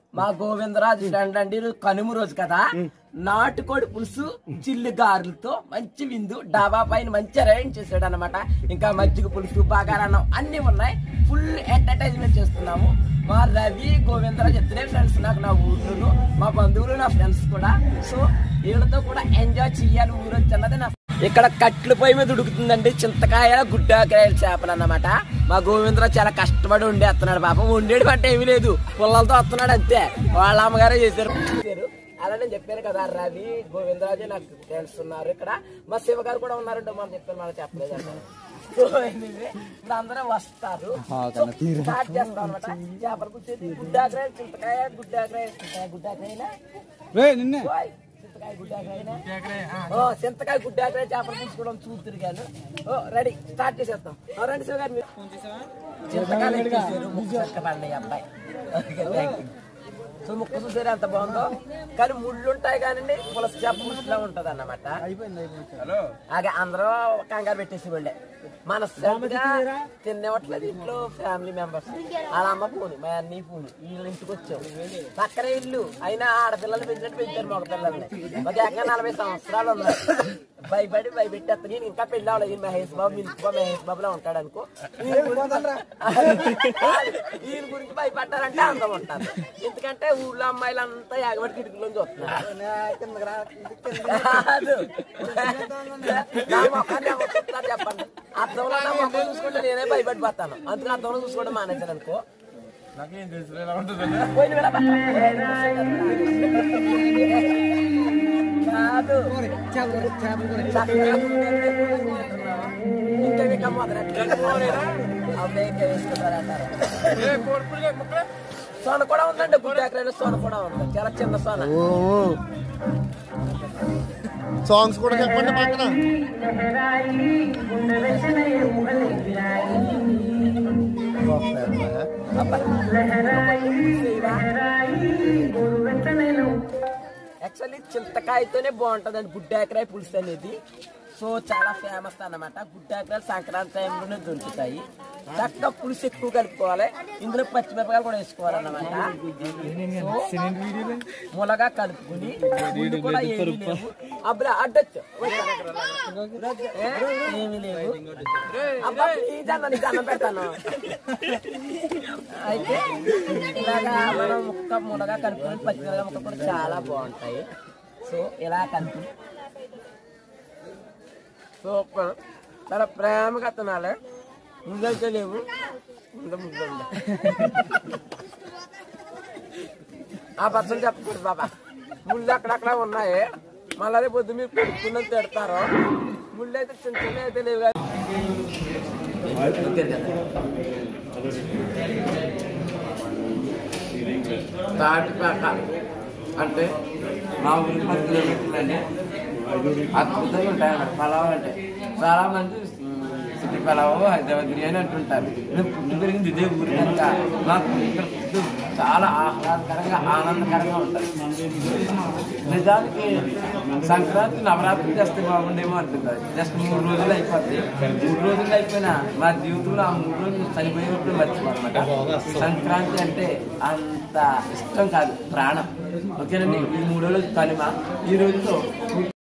మా గోవిందరాజు ఫ్రెండ్ అండి ఈరోజు కనుమ రోజు కదా నాటుకోడి పులుసు చిల్లి గారెలతో మంచి విందు డాబా పైన మంచి అరేంజ్ చేశాడు అనమాట ఇంకా మజ్జిగ పులుసు బాగారన్నం అన్ని ఉన్నాయి ఫుల్ ఎంటర్టైన్మెంట్ చేస్తున్నాము మా రవి గోవిందరాజు ఇద్దరే ఫ్రెండ్స్ నాకు నా ఊర్లో మా బంధువులు నా ఫ్రెండ్స్ కూడా సో వీళ్ళతో కూడా ఎంజాయ్ చెయ్యాలి ఊరు అన్నది నా ఇక్కడ కట్లు పొయ్యి మీద ఉడుకుతుందండి చింతకాయ గుడ్డాకాయల చేపలు అన్నమాట మా గోవిందరావు చాలా కష్టపడి వండేస్తున్నాడు పాపం వండేడు పంట ఏమీ లేదు పుల్లలతో వస్తున్నాడు అంతే వాళ్ళ అమ్మగారే చేశారు చేశారు. అలా నేను చెప్పాను కదా రవి గోవిందరాజు నాకు ఫ్రెండ్స్ ఉన్నారు ఇక్కడ మా శివ గారు కూడా ఉన్నారంటే మనం చెప్పాను మనం చెప్పలేదు అంటారు. సో anyway, ఇప్పుడు అందరం వస్తారు సో, స్టార్ట్ చేస్తాం అనమాట చేపలు కూర్చేది గుడ్డాకాయ చింతకాయ గుడ్డాకాయ చింతకాయ గుడ్డాకాయనా నిన్నే ఓయ్, చింతకాయ గుడ్డాకాయనా ఓ చింతకాయ గుడ్డాకాయ చేపలు తీసుకోవడం చూతురు గాను ఓ రెడీ స్టార్ట్ చేసేస్తాం ఓ, రండి శివ గారు మీరు చింతకాయలు ఎక్కేసారు, ముక్కు చక్కబడినాయి అబ్బాయి ఓకే, థాంక్ యూ. సో ముక్కు చూసారు ఎంత బాగుందో కానీ ముళ్ళు ఉంటాయి కానీ పులస చేప ముళ్ళులా ఉంటది అన్నమాట అదే అందరూ కంగారు పెట్టేసి వెళ్ళే మన తినేవట్లేదు ఇంట్లో ఫ్యామిలీ మెంబర్స్ వాళ్ళ అమ్మ పూని మా అన్ని పూని వీళ్ళ ఇంటికి వచ్చాం పక్కనే ఇల్లు అయినా ఆడపిల్లలు పెంచినట్టు పెంచారు మగ పిల్లల్ని ఒక ఏకంగా నలభై సంవత్సరాలు ఉన్నాయి భయపడి భయపెట్టేస్తాను నేను ఇంకా పెళ్ళి అవ్వలేదు ఈ మహేష్ బాబు మిల్క్ బాబు మహేష్ బాబులా ఉంటాడు అనుకో ఈయన గురించి- ఈయన గురించి భయపడ్డారంటే అందం ఉంటారు ఎందుకంటే ఊళ్ళో అమ్మాయిలంతా ఎగబడి కిటికీలో చూస్తున్నారు కాదు. నా మొఖాన్ని ఎవరు చూస్తారు చెప్పండి అర్థంలో నా మొఖం చూసుకుంటే నేనే భయపడిపోతాను అందుకని అర్థంలో చూసుకోవడం మానేశాను అనుకో పోయిన వేళ బా. కాదు ఇంకా ఇంకా మొదలెట్టారు అప్పుడే ఇంకా వేసుకుంటారంటారు సొన కూడా ఉందండి గుడ్డ ఎకరైనా సొన కూడా ఉంది చాలా చిన్న సొన సాంగ్స్ కూడా చెప్పండి పక్కన యాక్చువల్లీ చింతకాయతోనే బాగుంటదండి గుడ్డాకరాయ పులుసు అనేది సో చాలా ఫేమస్ అన్నమాట గుడ్డాకరాయలు సంక్రాంతి టైంలోనే దొరుకుతాయి చక్కగా పులుసు ఎక్కువ కలుపుకోవాలి ఇందులో పచ్చిమిరపకాయలు కూడా వేసుకోవాలన్నమాట సో, ములగా కలుపుకుని గుడ్డు కూడా ఏమీ లేవు అబ్బా అడ్డొచ్చు ఏ, ఏమీ లేవు అబ్బా ప్లీజ్ అన్న నీకు అన్నం పెడతాను అయితే ఇలాగా మనం ముక్క మునగా కలుపుకొని పచ్చిమిరపకాయ ముక్క కూడా చాలా బాగుంటాయి సో ఇలా కలిపి సూపర్ చాలా ప్రేమగా తినాలి ముద్దలు లేవు ముందు ముద్ద ఉంది. ఆ పచ్చని చెప్పకూడదు బాబా ముళ్ళు అక్కడక్కడ ఉన్నాయి మళ్ళీ రేపు పొద్దు మీరు కొడుకున్నది తిడతారు ముళ్ళు అయితే చిన్న చిన్న అయితే లేవు కానీ అంతే కదా. తాటిపాక అంటే మా ఊరికి పది కిలోమీటర్లండి అద్భుతంగా ఉంటాయి అన్నమాట పలావ్ అంటే చాలా మంది సిటీ పలావ్ హైదరాబాద్ బిర్యానీ అంటుంటారు నేను పుట్టి పెరిగింది ఇదే ఊరి కనుక మాకు ఇక్కడ ఫుడ్ చాలా ఆహ్లాదకరంగా ఆనందకరంగా ఉంటుంది నిజానికి సంక్రాంతి నవరాత్రి చేస్తే బాగుండేమో అనిపిస్తుంది జస్ట్ మూడు రోజులు అయిపోద్ది మూడు రోజులు అయిపోయినా మా జీవితంలో ఆ మూడు రోజులు చనిపోయినప్పుడు మర్చిపోనమాట సంక్రాంతి అంటే అంత ఇష్టం కాదు ప్రాణం ఓకేనండి ఈ మూడు రోజులు కలిమ ఈ రోజుతో